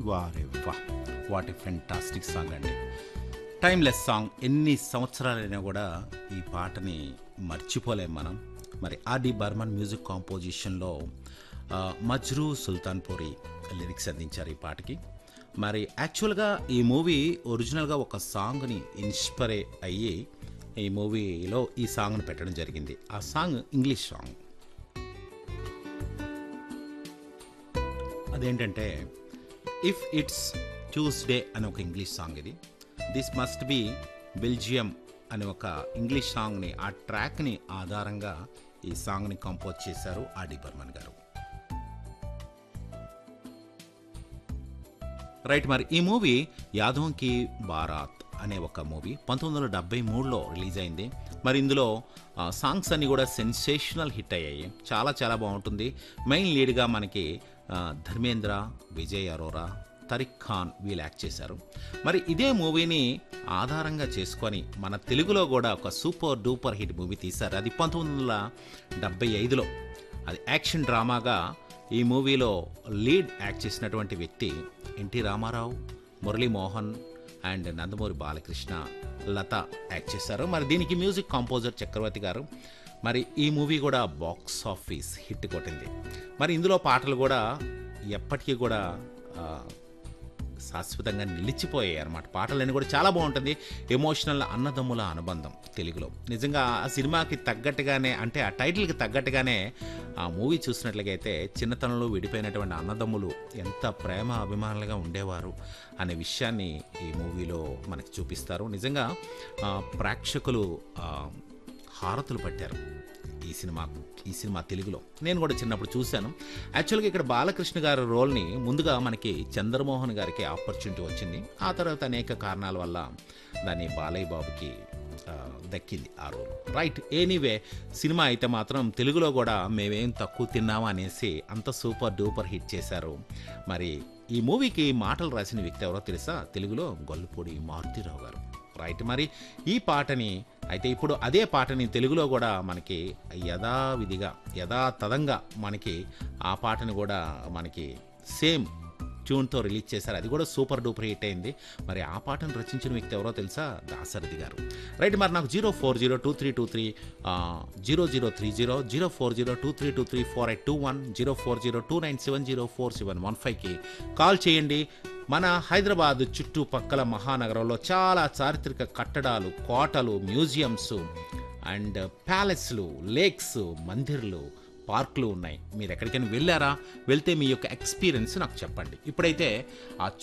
వారే వా what a fantastic song అండి టైమ్లెస్ సాంగ్ ఎన్ని సంవత్సరాలైనా కూడా ఈ పాటని మర్చిపోలేం మనం మరి ఆర్డి బర్మన్ మ్యూజిక్ కాంపోజిషన్లో ఆ, మజ్రూ సుల్తాన్పూరి లిరిక్స్ అందించారు ఈ పాటకి మరి యాక్చువల్గా ఈ మూవీ ఒరిజినల్గా ఒక సాంగ్ని ఇన్స్పైర్ అయ్యి ఈ మూవీలో ఈ సాంగ్ని పెట్టడం జరిగింది ఆ సాంగ్ ఇంగ్లీష్ సాంగ్ అదేంటంటే ఇఫ్ ఇట్స్ ట్యూస్డే అని ఒక ఇంగ్లీష్ సాంగ్ ఇది దిస్ మస్ట్ బి బెల్జియం అనే ఒక ఇంగ్లీష్ సాంగ్ని ఆ ట్రాక్ని ఆధారంగా ఈ సాంగ్ని కంపోజ్ చేశారు ఆడి బర్మన్ గారు రైట్ మరి ఈ మూవీ యాదవ్ కి బారాత్ అనే ఒక మూవీ పంతొమ్మిది వందల డెబ్బై మూడులో రిలీజ్ అయింది మరి ఇందులో ఆ, సాంగ్స్ అన్ని కూడా సెన్సేషనల్ హిట్ అయ్యాయి చాలా చాలా బాగుంటుంది మెయిన్ లీడ్గా మనకి ఆ, ధర్మేంద్ర విజయ్ అరోరా తరిక్ ఖాన్ వీళ్ళు యాక్ట్ చేశారు మరి ఇదే మూవీని ఆధారంగా చేసుకొని మన తెలుగులో కూడా ఒక సూపర్ డూపర్ హిట్ మూవీ తీశారు అది పంతొమ్మిది వందల డెబ్బై ఐదులో అది యాక్షన్ డ్రామాగా ఈ మూవీలో లీడ్ యాక్ట్ చేసినటువంటి వ్యక్తి ఎన్టీ రామారావు మురళీమోహన్ అండ్ నందమూరి బాలకృష్ణ లత యాక్ట్ చేశారు మరి దీనికి మ్యూజిక్ కాంపోజర్ చక్రవర్తి గారు మరి ఈ మూవీ కూడా బాక్స్ ఆఫీస్ హిట్ కొట్టింది మరి ఇందులో పాటలు కూడా ఎప్పటికీ కూడా ఆ, శాశ్వతంగా నిలిచిపోయాయి అన్నమాట పాటలన్నీ కూడా చాలా బాగుంటుంది ఎమోషనల్ అన్నదమ్ముల అనుబంధం తెలుగులో నిజంగా ఆ సినిమాకి తగ్గట్టుగానే అంటే ఆ టైటిల్కి తగ్గట్టుగానే ఆ మూవీ చూసినట్లయితే చిన్నతనంలో విడిపోయినటువంటి అన్నదమ్ములు ఎంత ప్రేమ అభిమానులుగా ఉండేవారు అనే విషయాన్ని ఈ మూవీలో మనకి చూపిస్తారు నిజంగా ఆ, ప్రేక్షకులు ఆ, హారతులు పట్టారు ఈ సినిమా ఈ సినిమా తెలుగులో నేను కూడా చిన్నప్పుడు చూశాను యాక్చువల్గా ఇక్కడ బాలకృష్ణ గారి రోల్ని ముందుగా మనకి చంద్రమోహన్ గారికి ఆపర్చునిటీ వచ్చింది ఆ తర్వాత అనేక కారణాల వల్ల దాన్ని బాలయ్య బాబుకి ఆ, దక్కింది ఆ రోల్ రైట్ ఎనీవే సినిమా అయితే మాత్రం తెలుగులో కూడా మేమేం తక్కువ తిన్నామా అనేసి అంత సూపర్ డూపర్ హిట్ చేశారు మరి ఈ మూవీకి మాటలు రాసిన వ్యక్తి ఎవరో తెలుసా తెలుగులో గొల్లపూడి మారుతిరావు గారు రైట్ మరి ఈ పాటని అయితే ఇప్పుడు అదే పాటని తెలుగులో కూడా మనకి యథావిధిగా యథాతథంగా మనకి ఆ పాటని కూడా మనకి సేమ్ ట్యూన్తో రిలీజ్ చేశారు అది కూడా సూపర్ డూపర్ హిట్ అయింది మరి ఆ పాటను రచించిన వ్యక్తి ఎవరో తెలుసా దాసరథి గారు రైట్ మరి నాకు zero four zero two three two three zero zero three zero zero four zero two three two three four eight two one zero four zero two nine seven zero four seven one ఫైవ్కి call చేయండి మన హైదరాబాద్ చుట్టుపక్కల మహానగరంలో చాలా చారిత్రక కట్టడాలు కోటలు museums and ప్యాలెస్లు లేక్స్ మందిర్లు పార్కులు ఉన్నాయి మీరు ఎక్కడికైనా వెళ్ళారా వెళ్తే మీ యొక్క ఎక్స్పీరియన్స్ నాకు చెప్పండి ఇప్పుడైతే ఆ